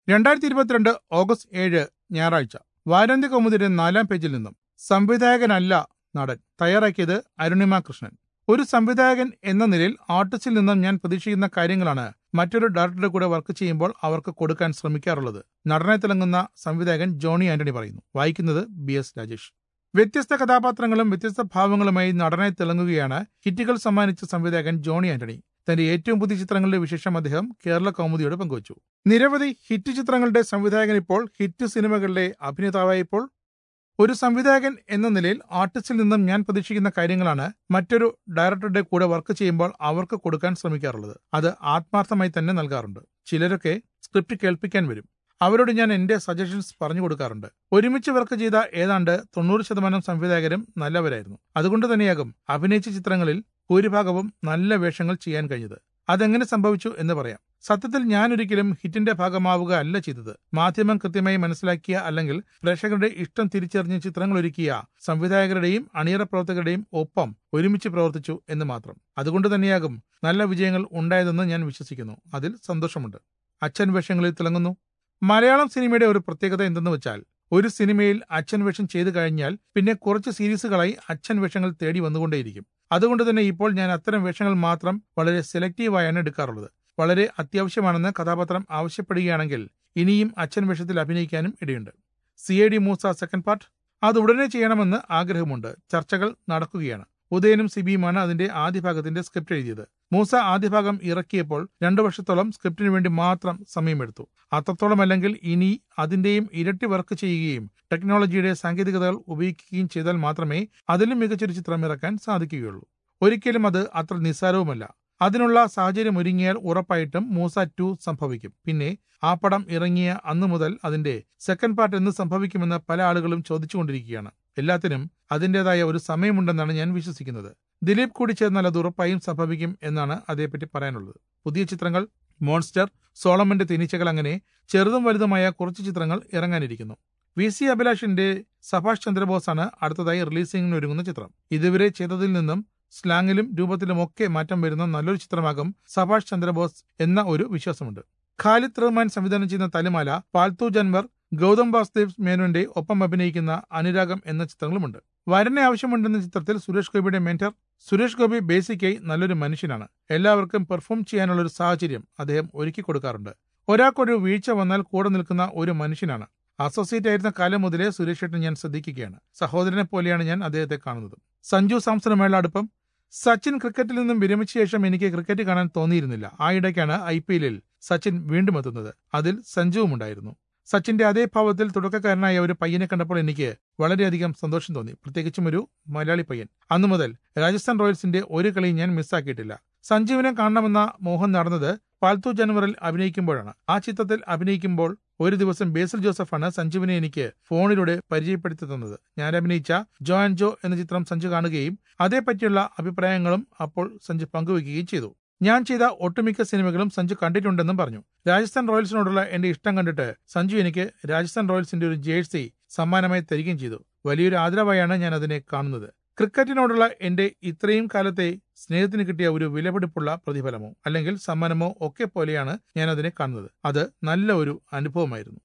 രണ്ടായിരത്തി ഇരുപത്തിരണ്ട് ഓഗസ്റ്റ് ഏഴ് ഞായറാഴ്ച വാരാന്ത്യ കൗമുദിയുടെ നാലാം പേജിൽ നിന്നും സംവിധായകനല്ല നടൻ തയ്യാറാക്കിയത് അരുണിമ കൃഷ്ണൻ ഒരു സംവിധായകൻ എന്ന നിലയിൽ ആർട്ടിസ്റ്റിൽ നിന്നും ഞാൻ പ്രതീക്ഷിക്കുന്ന കാര്യങ്ങളാണ് മറ്റൊരു ഡയറക്ടറുടെ കൂടെ വർക്ക് ചെയ്യുമ്പോൾ അവർക്ക് കൊടുക്കാൻ ശ്രമിക്കാറുള്ളത് നടനെ തിളങ്ങുന്ന സംവിധായകൻ ജോണി ആന്റണി പറയുന്നു വായിക്കുന്നത് ബി എസ് രാജേഷ് വ്യത്യസ്ത കഥാപാത്രങ്ങളും വ്യത്യസ്ത ഭാവങ്ങളുമായി നടനെ തിളങ്ങുകയാണ് ഹിറ്റുകൾ സമ്മാനിച്ച സംവിധായകൻ ജോണി ആന്റണി തന്റെ ഏറ്റവും പുതിയ ചിത്രങ്ങളുടെ വിശേഷം അദ്ദേഹം കേരള കൗമുദിയോട് പങ്കുവച്ചു നിരവധി ഹിറ്റ് ചിത്രങ്ങളുടെ സംവിധായകൻ ഇപ്പോൾ ഹിറ്റ് സിനിമകളുടെ അഭിനേതാവായപ്പോൾ ഒരു സംവിധായകൻ എന്ന നിലയിൽ ആർട്ടിസ്റ്റിൽ നിന്നും ഞാൻ പ്രതീക്ഷിക്കുന്ന കാര്യങ്ങളാണ് മറ്റൊരു ഡയറക്ടറുടെ കൂടെ വർക്ക് ചെയ്യുമ്പോൾ അവർക്ക് കൊടുക്കാൻ ശ്രമിക്കാറുള്ളത് അത് ആത്മാർത്ഥമായി തന്നെ നൽകാറുണ്ട് ചിലരൊക്കെ സ്ക്രിപ്റ്റ് കേൾപ്പിക്കാൻ വരും അവരോട് ഞാൻ എന്റെ സജഷൻസ് പറഞ്ഞു കൊടുക്കാറുണ്ട് ഒരുമിച്ച് വർക്ക് ചെയ്ത ഏതാണ്ട് തൊണ്ണൂറ് ശതമാനം സംവിധായകരും നല്ലവരായിരുന്നു അതുകൊണ്ട് തന്നെയാകും അഭിനയിച്ച ചിത്രങ്ങളിൽ ഭൂരിഭാഗവും നല്ല വേഷങ്ങൾ ചെയ്യാൻ കഴിഞ്ഞത് അതെങ്ങനെ സംഭവിച്ചു എന്ന് പറയാം സത്യത്തിൽ ഞാൻ ഒരിക്കലും ഹിറ്റിന്റെ ഭാഗമാവുക അല്ല ചെയ്തത് മാധ്യമം കൃത്യമായി മനസ്സിലാക്കിയ അല്ലെങ്കിൽ പ്രേക്ഷകരുടെ ഇഷ്ടം തിരിച്ചറിഞ്ഞ് ചിത്രങ്ങൾ ഒരുക്കിയ സംവിധായകരുടെയും അണിയറ പ്രവർത്തകരുടെയും ഒപ്പം ഒരുമിച്ച് പ്രവർത്തിച്ചു എന്ന് മാത്രം അതുകൊണ്ട് തന്നെയാകും നല്ല വിജയങ്ങൾ ഉണ്ടായതെന്ന് ഞാൻ വിശ്വസിക്കുന്നു അതിൽ സന്തോഷമുണ്ട് അച്ഛൻ വേഷങ്ങളിൽ തിളങ്ങുന്നു മലയാളം സിനിമയുടെ ഒരു പ്രത്യേകത എന്തെന്ന് വെച്ചാൽ ഒരു സിനിമയിൽ അച്ഛൻ വേഷം ചെയ്തു കഴിഞ്ഞാൽ പിന്നെ കുറച്ച് സീരീസുകളായി അച്ഛൻ വേഷങ്ങൾ തേടി വന്നുകൊണ്ടേയിരിക്കും അതുകൊണ്ട് തന്നെ ഇപ്പോൾ ഞാൻ അത്തരം വേഷങ്ങൾ മാത്രം വളരെ സെലക്റ്റീവായാണ് എടുക്കാറുള്ളത് വളരെ അത്യാവശ്യമാണെന്ന് കഥാപാത്രം ആവശ്യപ്പെടുകയാണെങ്കിൽ ഇനിയും അച്ഛൻ വേഷത്തിൽ അഭിനയിക്കാനും ഇടയുണ്ട് C I D Moosa second part അത് ഉടനെ ചെയ്യണമെന്ന് ആഗ്രഹമുണ്ട് ചർച്ചകൾ നടക്കുകയാണ് ഉദയനും സിബിയുമാണ് അതിന്റെ ആദ്യ ഭാഗത്തിന്റെ സ്ക്രിപ്റ്റ് എഴുതിയത് മൂസ ആദ്യ ഭാഗം ഇറക്കിയപ്പോൾ രണ്ടു വർഷത്തോളം സ്ക്രിപ്റ്റിന് വേണ്ടി മാത്രം സമയമെടുത്തു അത്രത്തോളം അല്ലെങ്കിൽ ഇനി അതിന്റെയും ഇരട്ടി വർക്ക് ചെയ്യുകയും ടെക്നോളജിയുടെ സാങ്കേതികതകൾ ഉപയോഗിക്കുകയും ചെയ്താൽ മാത്രമേ അതിലും മികച്ചൊരു ചിത്രം ഇറക്കാൻ സാധിക്കുകയുള്ളൂ ഒരിക്കലും അത് അത്ര നിസ്സാരവുമല്ല അതിനുള്ള സാഹചര്യം ഒരുങ്ങിയാൽ ഉറപ്പായിട്ടും മൂസ ടു സംഭവിക്കും പിന്നെ ആ പടം ഇറങ്ങിയ അന്നു മുതൽ അതിന്റെ സെക്കൻഡ് പാർട്ട് എന്ന് സംഭവിക്കുമെന്ന് പല ആളുകളും ചോദിച്ചുകൊണ്ടിരിക്കുകയാണ് എല്ലാത്തിനും അതിൻ്റെതായ ഒരു സമയമുണ്ടെന്നാണ് ഞാൻ വിശ്വസിക്കുന്നത് ദിലീപ് കൂടി ചേർന്നാൽ അത് ഉറപ്പായും സംഭവിക്കും എന്നാണ് അതേപ്പറ്റി പറയാനുള്ളത് പുതിയ ചിത്രങ്ങൾ മോൺസ്റ്റർ സോളമന്റെ തേനീച്ചകൾ അങ്ങനെ ചെറുതും വലുതുമായ കുറച്ച് ചിത്രങ്ങൾ ഇറങ്ങാനിരിക്കുന്നു വി സി അഭിലാഷിന്റെ സഭാഷ് ചന്ദ്രബോസാണ് അടുത്തതായി റിലീസിംഗിന് ഒരുങ്ങുന്ന ചിത്രം ഇതുവരെ ചെയ്തതിൽ നിന്നും സ്ലാങ്ങിലും രൂപത്തിലുമൊക്കെ മാറ്റം വരുന്ന നല്ലൊരു ചിത്രമാകും സഭാഷ് ചന്ദ്രബോസ് എന്ന ഒരു വിശ്വാസമുണ്ട് ഖാലിദ് റഹ്മാൻ സംവിധാനം ചെയ്യുന്ന തലിമാല പാൽത്തു ജൻവർ ഗൗതം വാസുദേവ് മേനോന്റെ ഒപ്പം അഭിനയിക്കുന്ന അനുരാഗം എന്ന ചിത്രങ്ങളുമുണ്ട് വരനെ ആവശ്യമുണ്ടെന്ന ചിത്രത്തിൽ സുരേഷ് ഗോപിയുടെ മെന്റർ സുരേഷ് ഗോപി ബേസിക്കായി നല്ലൊരു മനുഷ്യനാണ് എല്ലാവർക്കും പെർഫോം ചെയ്യാനുള്ള ഒരു സാഹചര്യം അദ്ദേഹം ഒരുക്കി കൊടുക്കാറുണ്ട് ഒരാൾക്കൊരു വീഴ്ച വന്നാൽ കൂടെ നിൽക്കുന്ന ഒരു മനുഷ്യനാണ് അസോസിയേറ്റ് ആയിരുന്ന കാലം മുതലേ സുരേഷ് ഏട്ടൻ ഞാൻ ശ്രദ്ധിക്കുകയാണ് സഹോദരനെ പോലെയാണ് ഞാൻ അദ്ദേഹത്തെ കാണുന്നത് സഞ്ജു സാംസണുമായുള്ള അടുപ്പം സച്ചിൻ ക്രിക്കറ്റിൽ നിന്നും വിരമിച്ച ശേഷം എനിക്ക് ക്രിക്കറ്റ് കാണാൻ തോന്നിയിരുന്നില്ല ആ ഇടയ്ക്കാണ് ഐ പി എല്ലിൽ സച്ചിൻ വീണ്ടും എത്തുന്നത് അതിൽ സഞ്ജുവും ഉണ്ടായിരുന്നു സച്ചിന്റെ അതേ ഭാവത്തിൽ തുടക്കക്കാരനായ ഒരു പയ്യനെ കണ്ടപ്പോൾ എനിക്ക് വളരെയധികം സന്തോഷം തോന്നി പ്രത്യേകിച്ചും ഒരു മലയാളി പയ്യൻ അന്നു മുതൽ രാജസ്ഥാൻ റോയൽസിന്റെ ഒരു കളി ഞാൻ മിസ്സാക്കിയിട്ടില്ല സഞ്ജീവിനെ കാണണമെന്ന മോഹൻ നടന്നത് പാൽത്തു ജനുവറിൽ അഭിനയിക്കുമ്പോഴാണ് ആ ചിത്രത്തിൽ അഭിനയിക്കുമ്പോൾ ഒരു ദിവസം ബേസിൽ ജോസഫാണ് സഞ്ജുവിനെ എനിക്ക് ഫോണിലൂടെ പരിചയപ്പെടുത്തി തന്നത് ഞാൻ അഭിനയിച്ച ജോ ആൻഡ് ജോ എന്ന ചിത്രം സഞ്ജു കാണുകയും അതേപ്പറ്റിയുള്ള അഭിപ്രായങ്ങളും അപ്പോൾ സഞ്ജു പങ്കുവയ്ക്കുകയും ചെയ്തു ഞാൻ ചെയ്ത ഒട്ടുമിക്ക സിനിമകളും സഞ്ജു കണ്ടിട്ടുണ്ടെന്നും പറഞ്ഞു രാജസ്ഥാൻ റോയൽസിനോടുള്ള എന്റെ ഇഷ്ടം കണ്ടിട്ട് സഞ്ജു എനിക്ക് രാജസ്ഥാൻ റോയൽസിന്റെ ഒരു ജേഴ്സി സമ്മാനമായി തരികയും ചെയ്തു വലിയൊരു ആദരവായാണ് ഞാൻ അതിനെ കാണുന്നത് ക്രിക്കറ്റിനോടുള്ള എന്റെ ഇത്രയും കാലത്തെ സ്നേഹത്തിന് കിട്ടിയ ഒരു വിലപിടിപ്പുള്ള പ്രതിഫലമോ അല്ലെങ്കിൽ സമ്മാനമോ ഒക്കെ പോലെയാണ് ഞാൻ അതിനെ കാണുന്നത് അത് നല്ല ഒരു അനുഭവമായിരുന്നു